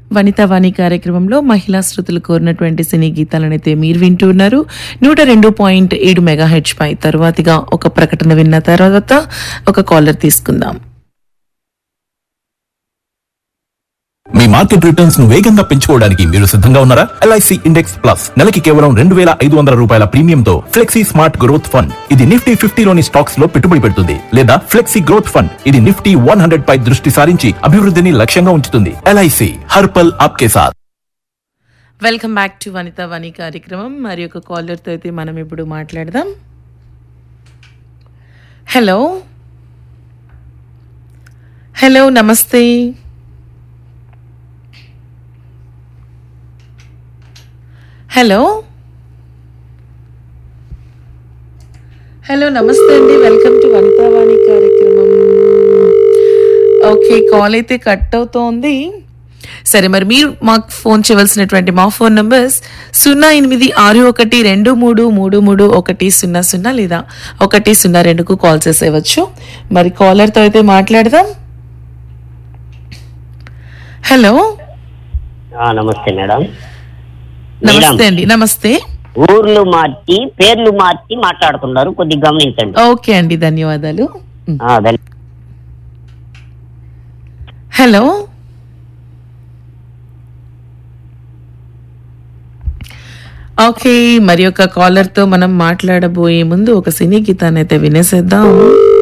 వనితా వాణి కార్యక్రమంలో మహిళా శ్రుతులు కోరినటువంటి సినీ గీతాలనైతే మీరు వింటూ ఉన్నారు నూట రెండు పాయింట్ ఏడు మెగా హెచ్ పై తరువాతిగా ఒక ప్రకటన విన్న తర్వాత ఒక కాలర్ తీసుకుందాం మీ మార్కెట్ రిటర్న్స్ ను వేగంగా పెంచుకోవడానికి మీరు సిద్ధంగా ఉన్నారా ఎల్ఐసి ఇండెక్స్ ప్లస్ నెలకి కేవలం రెండు వేల ఐదు వందల రూపాయల ప్రీమియంతో ఫ్లెక్సీ స్మార్ట్ గ్రోత్ ఫండ్ ఇది నిఫ్టీ ఫిఫ్టీలోని స్టాక్స్ లో పెట్టుబడి పెడుతుంది లేదా ఫ్లెక్సీ గ్రోత్ ఫండ్ ఇది నిఫ్టీ వన్ హండ్రెడ్ పై దృష్టి సారించి అభివృద్ధిని లక్ష్యంగా ఉంచుతుంది ఎల్ఐసి హర్పల్ ఆప్కే సాత్ welcome back to Vanitha Vani కార్యక్రమం మరి ఒక కాలర్తో అయితే మనం ఇప్పుడు మాట్లాడదాం హలో హలో నమస్తే హలో హలో నమస్తే అండి వెల్కమ్ టు వనితా వాణి కార్యక్రమం ఓకే కాల్ అయితే కట్ అవుతోంది సరే మరి మీరు మాకు ఫోన్ చేయవలసినటువంటి మా ఫోన్ నంబర్స్ సున్నా ఎనిమిది ఆరు ఒకటి రెండు మూడు మూడు మూడు ఒకటి సున్నా సున్నా లేదా ఒకటి సున్నా రెండుకు కాల్ చేసేవచ్చు మరి కాలర్తో అయితే మాట్లాడదాం హలో ఆ, నమస్తే మేడం నమస్తే అండి నమస్తే ఊర్లు మార్చి పేర్లు మార్చి మాట్లాడుతున్నారు కొద్దిగా గమనించండి ఓకే అండి ధన్యవాదాలు ఆ, ధన్య- హలో ఓకే మరి ఒక కాలర్తో మనం మాట్లాడబోయే ముందు ఒక సినీ గీతాన్ని అయితే వినేసేద్దాం